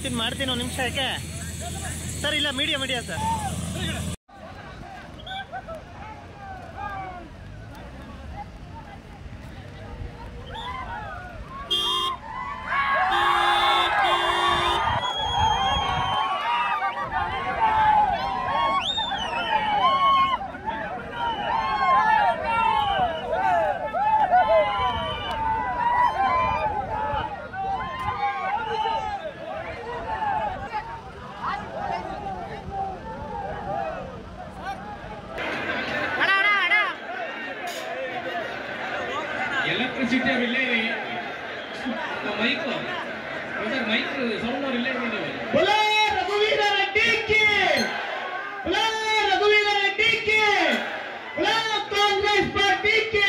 ಮಾಡ್ತೀನಿ ಮಾಡ್ತೀನಿ ಒಂದು ನಿಮಿಷ ಯಾಕೆ ಸರ್ ಇಲ್ಲ ಮೀಡಿಯಾ ಮೀಡಿಯಾ ಸರ್ ಎಲೆಕ್ಟ್ರಿಸಿಟಿ ಅವಿಲ್ಲೇ ಮೈಕ್ ಸರ್ ಮೈಕ್ ಸೌಂಡ್ ಅವ್ರು ಇಲ್ಲೇ ಇದ್ದೀವಿ बोला रघुवीर रेड्डी की बोला रघुवीर रेड्डी की बोला कांग्रेस पार्टी की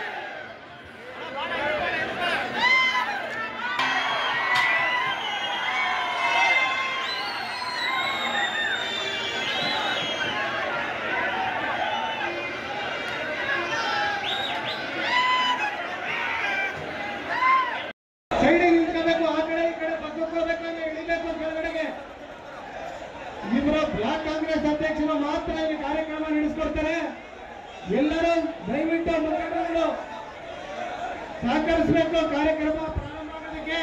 ಸೈಡಿಗೆ ನಿಂತ್ಕೋಬೇಕು ಆ ಕಡೆ ಈ ಕಡೆ ಬಗ್ಗಕ್ಕೋಬೇಕಾದ್ರೆ ಇಳಿಬೇಕು ಕೆಳಗಡೆಗೆ ಇಬ್ಬರು ಬ್ಲಾಕ್ ಕಾಂಗ್ರೆಸ್ ಅಧ್ಯಕ್ಷರು ಮಾತ್ರ ಇಲ್ಲಿ ಕಾರ್ಯಕ್ರಮ ನಡೆಸ್ಕೊಡ್ತಾರೆ ಎಲ್ಲರೂ ದಯವಿಟ್ಟು ಮುಖಂಡರು ಸಹಕರಿಸಬೇಕು ಕಾರ್ಯಕ್ರಮ ಪ್ರಾರಂಭ ಆಗೋದಕ್ಕೆ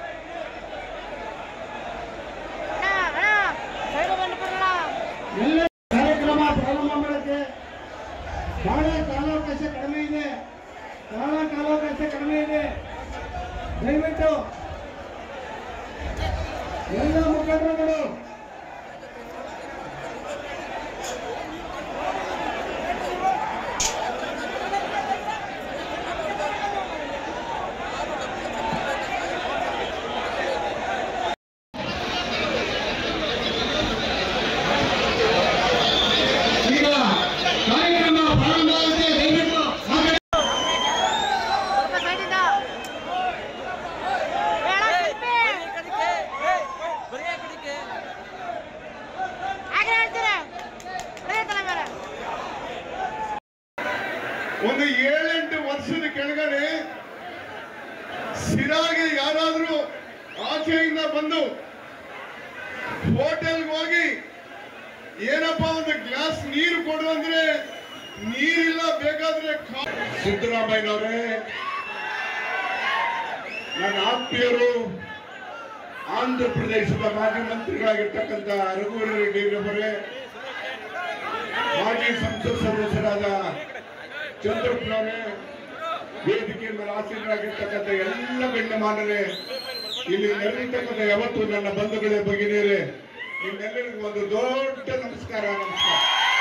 ಎಲ್ಲ ಕಾರ್ಯಕ್ರಮ ಪ್ರಾರಂಭ ಮಾಡೋಕ್ಕೆ ಬಹಳ ಕಾಲಾವಕಾಶ ಕಡಿಮೆ ಇದೆ ಬಹಳ ಕಾಲಾವಕಾಶ ಕಡಿಮೆ ಇದೆ ದಯವಿಟ್ಟು ಎಲ್ಲ ಮುಖಂಡರುಗಳು ಈಗ ಕಾರ್ಯಕ್ರಮ ಪ್ರಾರಂಭ ಆಗುತ್ತೆ ದಯವಿಟ್ಟು ಆ ಕಡೆ ಒಂದು ಏಳೆಂಟು ವರ್ಷದ ಕೆಳಗಡೆ ಸಿರಾಗೆ ಯಾರಾದ್ರೂ ಆಚೆಯಿಂದ ಬಂದು ಹೋಟೆಲ್ಗೆ ಹೋಗಿ ಏನಪ್ಪ ಒಂದು ಗ್ಲಾಸ್ ನೀರು ಕೊಡು ಅಂದ್ರೆ ನೀರಿಲ್ಲ ಬೇಕಾದ್ರೆ ಖಾ- ಸಿದ್ದರಾಮಯ್ಯನವರೇ ನನ್ನ ಆತ್ಮೀಯರು ಆಂಧ್ರ ಪ್ರದೇಶದ ಮಾಜಿ ಮಂತ್ರಿಗಳಾಗಿರ್ತಕ್ಕಂಥ ರಘುವೀರ ರೆಡ್ಡಿ ಅವರೇ ಮಾಜಿ ಸಂಸತ್ ಸದಸ್ಯರಾದ ಚಂದ್ರಪ್ಪನವರೇ ವೇದಿಕೆ ಮೇಲೆ ಆಸೀನರಾಗಿರ್ತಕ್ಕಂಥ ಎಲ್ಲ ಗಣ್ಯಮಾನರೇ ಇಲ್ಲಿ ನೆರಳಿರ್ತಕ್ಕಂಥ ಯಾವತ್ತು ನನ್ನ ಬಂಧುಗಳೇ ಭಗಿನಿಯರೇ ನಿಮ್ಮೆಲ್ಲರಿಗೂ ಒಂದು ದೊಡ್ಡ ನಮಸ್ಕಾರ ನಮಸ್ಕಾರ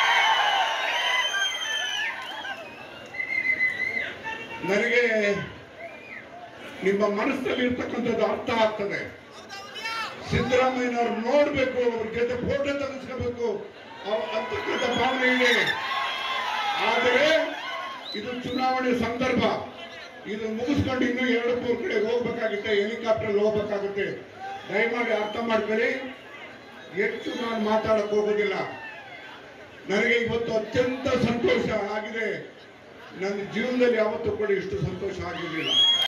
ನನಗೆ ನಿಮ್ಮ ಮನಸ್ಸಲ್ಲಿ ಇರ್ತಕ್ಕಂಥದ್ದು ಅರ್ಥ ಆಗ್ತದೆ ಸಿದ್ದರಾಮಯ್ಯನವ್ರು ನೋಡ್ಬೇಕು ಅವ್ರ ಜೊತೆ ಫೋಟೋ ತೆಗೆಸ್ಕೋಬೇಕು ಅವ್- ಅಂತಕ್ಕಂಥ ಭಾವನೆ ಇದೆ ಆದರೆ ಇದು ಚುನಾವಣೆ ಸಂದರ್ಭ ಇದು ಮುಗಿಸ್ಕೊಂಡು ಇನ್ನೂ ಎರಡು ಮೂರು ಕಡೆ ಹೋಗ್ಬೇಕಾಗುತ್ತೆ ಹೆಲಿಕಾಪ್ಟರ್ ಹೋಗ್ಬೇಕಾಗುತ್ತೆ ದಯಮಾಡಿ ಅರ್ಥ ಮಾಡ್ಕೊಳ್ಳಿ ಹೆಚ್ಚು ನಾನು ಮಾತಾಡಕ್ ಹೋಗೋದಿಲ್ಲ ನನಗೆ ಇವತ್ತು ಅತ್ಯಂತ ಸಂತೋಷ ಆಗಿದೆ ನನ್ನ ಜೀವನದಲ್ಲಿ ಯಾವತ್ತೂ ಕೂಡ ಇಷ್ಟು ಸಂತೋಷ ಆಗಿರಲಿಲ್ಲ